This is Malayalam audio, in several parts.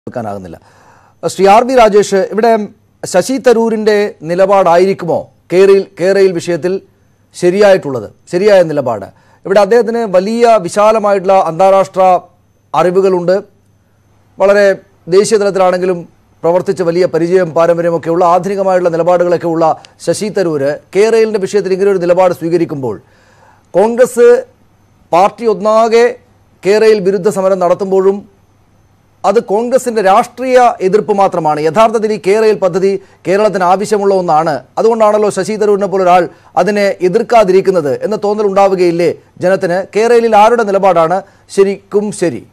കേൾക്കാനാകുന്നില്ല ശ്രീ ആർ ബി രാജേഷ് ഇവിടെ ശശി തരൂരിന്റെ നിലപാടായിരിക്കുമോ കേരയിൽ കേരയിൽ വിഷയത്തിൽ ശരിയായിട്ടുള്ളത് ശരിയായ നിലപാട് ഇവിടെ അദ്ദേഹത്തിന് വലിയ വിശാലമായിട്ടുള്ള അന്താരാഷ്ട്ര അറിവുകളുണ്ട് വളരെ ദേശീയ തലത്തിലാണെങ്കിലും പ്രവർത്തിച്ച് വലിയ പരിചയം പാരമ്പര്യമൊക്കെ ഉള്ള ആധുനികമായിട്ടുള്ള നിലപാടുകളൊക്കെ ഉള്ള ശശി തരൂര് കേരളിൻ്റെ വിഷയത്തിൽ ഇങ്ങനെ ഒരു നിലപാട് സ്വീകരിക്കുമ്പോൾ കോൺഗ്രസ് പാർട്ടി ഒന്നാകെ കേരയിൽ വിരുദ്ധ സമരം നടത്തുമ്പോഴും അത് കോൺഗ്രസിന്റെ രാഷ്ട്രീയ എതിർപ്പ് മാത്രമാണ് യഥാർത്ഥത്തിൽ ഈ കേരയിൽ പദ്ധതി കേരളത്തിന് ആവശ്യമുള്ള ഒന്നാണ് അതുകൊണ്ടാണല്ലോ ശശി തരൂരിനെ പോലെ ഒരാൾ അതിനെ എതിർക്കാതിരിക്കുന്നത് എന്ന തോന്നൽ ഉണ്ടാവുകയില്ലേ ജനത്തിന് കേരളയിൽ ആരുടെ നിലപാടാണ് ശരിക്കും ശരി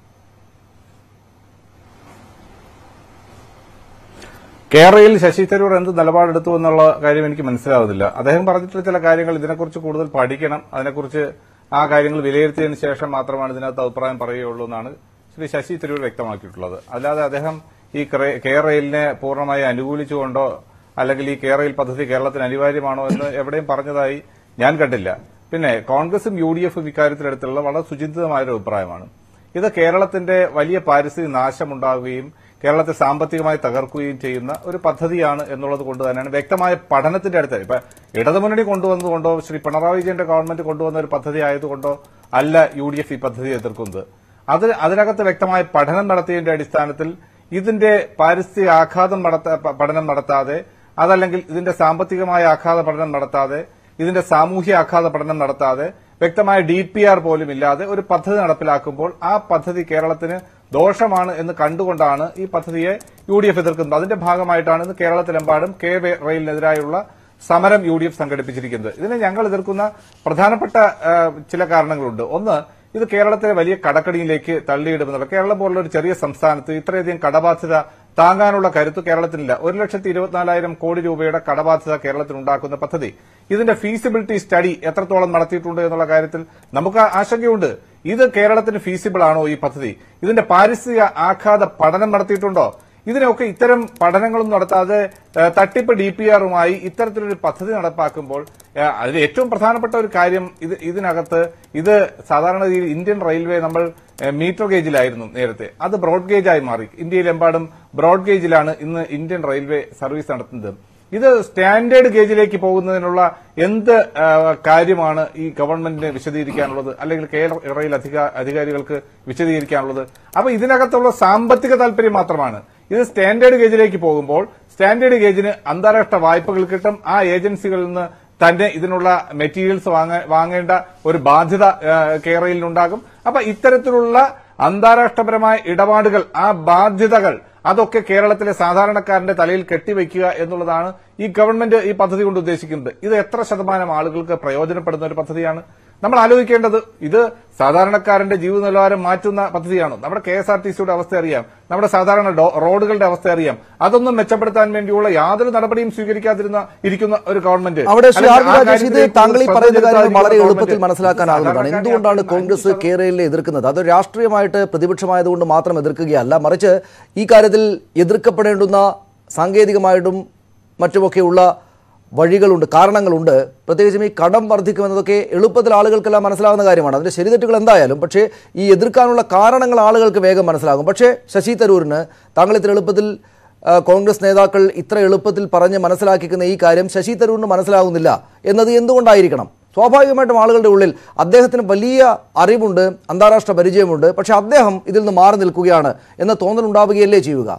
കേരളയിൽ ശശി തരൂർ എന്ത് നിലപാടെടുത്തു എന്നുള്ള കാര്യം എനിക്ക് മനസ്സിലാവുന്നില്ല അദ്ദേഹം പറഞ്ഞിട്ടുള്ള ചില കാര്യങ്ങൾ ഇതിനെക്കുറിച്ച് കൂടുതൽ പഠിക്കണം അതിനെക്കുറിച്ച് ആ കാര്യങ്ങൾ വിലയിരുത്തിയതിനു ശേഷം മാത്രമാണ് ഇതിനകത്ത് അഭിപ്രായം പറയുകയുള്ളൂ എന്നാണ് ശ്രീ ശശി തരൂർ വ്യക്തമാക്കിയിട്ടുള്ളത് അല്ലാതെ അദ്ദേഹം ഈ ക്രെ- കെ റെയിലിനെ പൂർണ്ണമായി അനുകൂലിച്ചുകൊണ്ടോ അല്ലെങ്കിൽ ഈ കെ റെയിൽ പദ്ധതി കേരളത്തിന് അനിവാര്യമാണോ എന്ന് എവിടെയും പറഞ്ഞതായി ഞാൻ കണ്ടില്ല പിന്നെ കോൺഗ്രസും യു ഡി എഫും ഇക്കാര്യത്തിലെടുത്തുള്ള വളരെ സുചിന്തിതമായ ഒരു അഭിപ്രായമാണ് ഇത് കേരളത്തിന്റെ വലിയ പാരിസ്ഥിതിക നാശമുണ്ടാകുകയും കേരളത്തെ സാമ്പത്തികമായി തകർക്കുകയും ചെയ്യുന്ന ഒരു പദ്ധതിയാണ് എന്നുള്ളത് കൊണ്ട് തന്നെയാണ് വ്യക്തമായ പഠനത്തിന്റെ അടുത്ത് ഇപ്പൊ ഇടതുമുന്നണി കൊണ്ടുവന്നതുകൊണ്ടോ ശ്രീ പിണറായി വിജയന്റെ ഗവൺമെന്റ് കൊണ്ടുവന്ന ഒരു പദ്ധതി ആയതുകൊണ്ടോ അല്ല യു ഡി എഫ് ഈ പദ്ധതി എതിർക്കുന്നത് അത് അതിനകത്ത് വ്യക്തമായ പഠനം നടത്തിയതിന്റെ അടിസ്ഥാനത്തിൽ ഇതിന്റെ പാരിസ്ഥിതിക ആഘാതം നടത്ത- പ- പഠനം നടത്താതെ അതല്ലെങ്കിൽ ഇതിന്റെ സാമ്പത്തികമായ ആഘാത പഠനം നടത്താതെ ഇതിന്റെ സാമൂഹ്യ ആഘാത പഠനം നടത്താതെ വ്യക്തമായ ഡി പി ആർ പോലും ഇല്ലാതെ ഒരു പദ്ധതി നടപ്പിലാക്കുമ്പോൾ ആ പദ്ധതി കേരളത്തിന് ദോഷമാണ് എന്ന് കണ്ടുകൊണ്ടാണ് ഈ പദ്ധതിയെ യു ഡി എഫ് എതിർക്കുന്നത് അതിന്റെ ഭാഗമായിട്ടാണ് ഇന്ന് കേരളത്തിലെമ്പാടും കെ വെ- റെയിലിനെതിരായുള്ള സമരം യു ഡി എഫ് സംഘടിപ്പിച്ചിരിക്കുന്നത് ഇതിനെ ഞങ്ങൾ എതിർക്കുന്ന പ്രധാനപ്പെട്ട ആ, ചില കാരണങ്ങളുണ്ട് ഒന്ന് ഇത് കേരളത്തിലെ വലിയ കടക്കടിയിലേക്ക് തള്ളിയിടുമെന്നുള്ള കേരളം പോലുള്ള ഒരു ചെറിയ സംസ്ഥാനത്ത് ഇത്രയധികം കടബാധ്യത താങ്ങാനുള്ള കരുത്ത് കേരളത്തിനില്ല ഒരു ലക്ഷത്തി ഇരുപത്തിനാലായിരം കോടി രൂപയുടെ കടബാധ്യത കേരളത്തിനുണ്ടാക്കുന്ന പദ്ധതി ഇതിന്റെ ഫീസിബിലിറ്റി സ്റ്റഡി എത്രത്തോളം നടത്തിയിട്ടുണ്ട് എന്നുള്ള കാര്യത്തിൽ നമുക്ക് ആശങ്കയുണ്ട് ഇത് കേരളത്തിന് ഫീസിബിൾ ആണോ ഈ പദ്ധതി ഇതിന്റെ പാരിസ്ഥിതിക ആഘാത പഠനം നടത്തിയിട്ടുണ്ടോ ഇതിനൊക്കെ ഇത്തരം പഠനങ്ങളൊന്നും നടത്താതെ ഏഹ്, തട്ടിപ്പ് ഡി പി ആറുമായി ഇത്തരത്തിലൊരു പദ്ധതി നടപ്പാക്കുമ്പോൾ ഏഹ്, അതിൽ ഏറ്റവും പ്രധാനപ്പെട്ട ഒരു കാര്യം ഇത് ഇതിനകത്ത് ഇത് സാധാരണ രീതിയിൽ ഇന്ത്യൻ റെയിൽവേ നമ്മൾ ഏഹ്, മീറ്റർ ഗേജിലായിരുന്നു നേരത്തെ അത് ബ്രോഡ് ഗേജായി മാറി ഇന്ത്യയിലെമ്പാടും ബ്രോഡ് ഗേജിലാണ് ഇന്ന് ഇന്ത്യൻ റെയിൽവേ സർവീസ് നടത്തുന്നത് ഇത് സ്റ്റാൻഡേർഡ് ഗേജിലേക്ക് പോകുന്നതിനുള്ള എന്ത് ആ, കാര്യമാണ് ഈ ഗവൺമെന്റിന് വിശദീകരിക്കാനുള്ളത് അല്ലെങ്കിൽ കേരള റെയിൽ അധികാ- അധികാരികൾക്ക് വിശദീകരിക്കാനുള്ളത് അപ്പൊ ഇതിനകത്തുള്ള സാമ്പത്തിക താല്പര്യം മാത്രമാണ് ഇത് സ്റ്റാൻഡേർഡ് ഗേജിലേക്ക് പോകുമ്പോൾ സ്റ്റാൻഡേർഡ് ഗേജിന് അന്താരാഷ്ട്ര വായ്പകൾ കിട്ടും ആ ഏജൻസികളിൽ നിന്ന് തന്നെ ഇതിനുള്ള മെറ്റീരിയൽസ് വാങ്ങ- വാങ്ങേണ്ട ഒരു ബാധ്യത ആ, കേരളയിലുണ്ടാകും അപ്പൊ ഇത്തരത്തിലുള്ള അന്താരാഷ്ട്രപരമായ ഇടപാടുകൾ ആ ബാധ്യതകൾ അതൊക്കെ കേരളത്തിലെ സാധാരണക്കാരന്റെ തലയിൽ കെട്ടിവെക്കുക എന്നുള്ളതാണ് ഈ ഗവൺമെന്റ് ഈ പദ്ധതി കൊണ്ട് ഉദ്ദേശിക്കുന്നത് ഇത് എത്ര ശതമാനം ആളുകൾക്ക് പ്രയോജനപ്പെടുന്ന ഒരു പദ്ധതിയാണ് നമ്മൾ ആലോചിക്കേണ്ടത് ഇത് സാധാരണക്കാരന്റെ ജീവിത നിലവാരം മാറ്റുന്ന പദ്ധതിയാണോ നമ്മുടെ കെ എസ് ആർ ടി സിയുടെ അവസ്ഥ അറിയാം നമ്മുടെ സാധാരണ ഡോ- റോഡുകളുടെ അവസ്ഥ അറിയാം അതൊന്നും മെച്ചപ്പെടുത്താൻ വേണ്ടിയുള്ള യാതൊരു നടപടിയും സ്വീകരിക്കാതിരുന്ന ഇരിക്കുന്ന ഒരു ഗവൺമെന്റ് അവിടെ ശ്രീ ആർ അല്ലെങ്കിൽ വി ആ രാജേഷ് ഇത് കാര്യത്തിലേക്ക് താങ്കൾ ഈ ശ്രദ്ധ പറയുന്ന കാര്യങ്ങൾ ചെലുത്താതിരിക്കുന്ന വളരെ ഗവൺമെന്റ് എളുപ്പത്തിൽ മനസ്സിലാക്കാനാകുന്നതാണ് സാധാരണക്കാരനെ എന്തുകൊണ്ടാണ് അഞ്ച് കോൺഗ്രസ് ശതമാനം കേരളയിൽ എതിർക്കുന്നത് അത് രാഷ്ട്രീയമായിട്ട് പ്രതിപക്ഷമായതുകൊണ്ട് മാത്രം എതിർക്കുകയല്ല മറിച്ച് ഈ കാര്യത്തിൽ എതിർക്കപ്പെടേണ്ടുന്ന സാങ്കേതികമായിട്ടും മറ്റുമൊക്കെയുള്ള വഴികളുണ്ട് കാരണങ്ങളുണ്ട് പ്രത്യേകിച്ചും ഈ കടം വർദ്ധിക്കുമെന്നതൊക്കെ എളുപ്പത്തിൽ ആളുകൾക്കെല്ലാം മനസ്സിലാവുന്ന കാര്യമാണ് അതിന്റെ ശരിതെറ്റുകൾ എന്തായാലും പക്ഷേ ഈ എതിർക്കാനുള്ള കാരണങ്ങൾ ആളുകൾക്ക് വേഗം മനസ്സിലാകും പക്ഷേ ശശി തരൂരിന് താങ്കൾ ഇത്ര എളുപ്പത്തിൽ ആ, കോൺഗ്രസ് നേതാക്കൾ ഇത്ര എളുപ്പത്തിൽ പറഞ്ഞ് മനസ്സിലാക്കിക്കുന്ന ഈ കാര്യം ശശി തരൂരിന് മനസ്സിലാകുന്നില്ല എന്നത് എന്തുകൊണ്ടായിരിക്കണം സ്വാഭാവികമായിട്ടും ആളുകളുടെ ഉള്ളിൽ അദ്ദേഹത്തിന് വലിയ അറിവുണ്ട് അന്താരാഷ്ട്ര പരിചയമുണ്ട് പക്ഷേ അദ്ദേഹം ഇതിൽ നിന്ന് മാറി നിൽക്കുകയാണ് എന്ന തോന്നലുണ്ടാവുകയല്ലേ ചെയ്യുക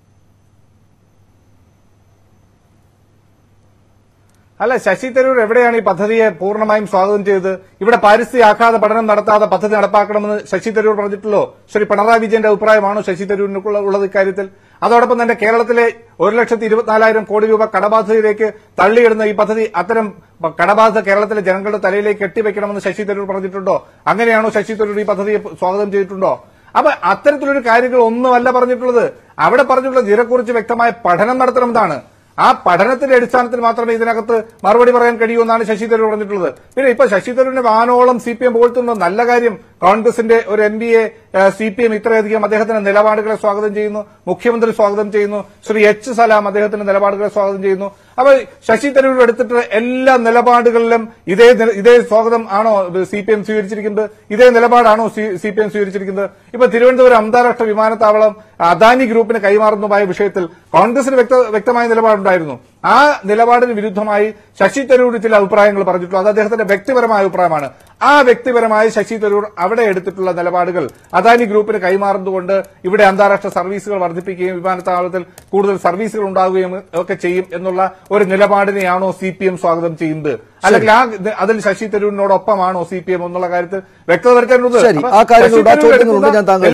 അല്ല ശശി തരൂർ എവിടെയാണ് ഈ പദ്ധതിയെ പൂർണ്ണമായും സ്വാഗതം ചെയ്തത് ഇവിടെ പാരിസ്ഥിതിക ആഘാത പഠനം നടത്താതെ പദ്ധതി നടപ്പാക്കണമെന്ന് ശശി തരൂർ പറഞ്ഞിട്ടുള്ളൂ ശ്രീ പിണറായി വിജയന്റെ അഭിപ്രായമാണോ ശശി തരൂരിനുള്ള ഉള്ളത് ഇക്കാര്യത്തിൽ അതോടൊപ്പം തന്നെ കേരളത്തിലെ ഒരു ലക്ഷത്തി ഇരുപത്തിനാലായിരം കോടി രൂപ കടബാധ്യതയിലേക്ക് തള്ളിയിടുന്ന ഈ പദ്ധതി അത്തരം പ- കടബാധ്യത കേരളത്തിലെ ജനങ്ങളുടെ തലയിലേക്ക് കെട്ടിവെക്കണമെന്ന് ശശി തരൂർ പറഞ്ഞിട്ടുണ്ടോ അങ്ങനെയാണോ ശശി തരൂർ ഈ പദ്ധതിയെ സ്വാഗതം ചെയ്തിട്ടുണ്ടോ അപ്പൊ അത്തരത്തിലൊരു കാര്യങ്ങൾ ഒന്നുമല്ല പറഞ്ഞിട്ടുള്ളത് അവിടെ പറഞ്ഞിട്ടുള്ളത് ഇതിനെക്കുറിച്ച് വ്യക്തമായ പഠനം നടത്തണമെന്നാണ് ആ പഠനത്തിന്റെ അടിസ്ഥാനത്തിൽ മാത്രമേ ഇതിനകത്ത് മറുപടി പറയാൻ കഴിയൂ എന്നാണ് ശശി തരൂർ പറഞ്ഞിട്ടുള്ളത് പിന്നെ ഇപ്പൊ ശശി തരൂരിന്റെ വാനോളം സി പി എം പുകഴ്ത്തുന്ന നല്ല കാര്യം കോൺഗ്രസിന്റെ ഒരു എം പിയെ സി പി എം ഇത്രയധികം അദ്ദേഹത്തിന്റെ നിലപാടുകളെ സ്വാഗതം ചെയ്യുന്നു മുഖ്യമന്ത്രി സ്വാഗതം ചെയ്യുന്നു ശ്രീ എച്ച് സലാം അദ്ദേഹത്തിന്റെ നിലപാടുകളെ സ്വാഗതം ചെയ്യുന്നു അപ്പൊ ശശി തരൂർ എടുത്തിട്ട് എല്ലാ നിലപാടുകളിലും ഇതേ നില- ഇതേ സ്വാഗതം ആണോ സി പി എം സ്വീകരിച്ചിരിക്കുന്നത് ഇതേ നിലപാടാണോ സി പി എം സ്വീകരിച്ചിരിക്കുന്നത് ഇപ്പൊ തിരുവനന്തപുരം അന്താരാഷ്ട്ര വിമാനത്താവളം അദാനി ഗ്രൂപ്പിന് കൈമാറുന്നതുമായ വിഷയത്തിൽ കോൺഗ്രസിന് വ്യക്ത- വ്യക്തമായ നിലപാടുണ്ടായിരുന്നു ആ നിലപാടിന് വിരുദ്ധമായി ശശി തരൂർ ചില അഭിപ്രായങ്ങൾ പറഞ്ഞിട്ടുള്ളൂ അത് അദ്ദേഹത്തിന്റെ വ്യക്തിപരമായ അഭിപ്രായമാണ് ആ വ്യക്തിപരമായ ശശി തരൂർ അവിടെ എടുത്തിട്ടുള്ള നിലപാടുകൾ അദാനി ഗ്രൂപ്പിന് കൈമാറുന്നതുകൊണ്ട് ഇവിടെ അന്താരാഷ്ട്ര സർവീസുകൾ വർദ്ധിപ്പിക്കുകയും വിമാനത്താവളത്തിൽ കൂടുതൽ സർവീസുകൾ ഉണ്ടാവുകയും ഒക്കെ ചെയ്യും എന്നുള്ള ഒരു നിലപാടിനെയാണോ സി പി എം സ്വാഗതം ചെയ്യുന്നത് അല്ലെങ്കിൽ ആ അതിൽ ശശി തരൂരിനോടൊപ്പമാണോ സി പി എം എന്നുള്ള കാര്യത്തിൽ വ്യക്തത വരുത്തേണ്ടത് ശരി അപ്പൊ ആ കാര്യങ്ങളുണ്ട് ആ ശശി തരൂർ ചോദ്യങ്ങളുണ്ട് ഞാൻ എടുക്കുന്ന താങ്കൾ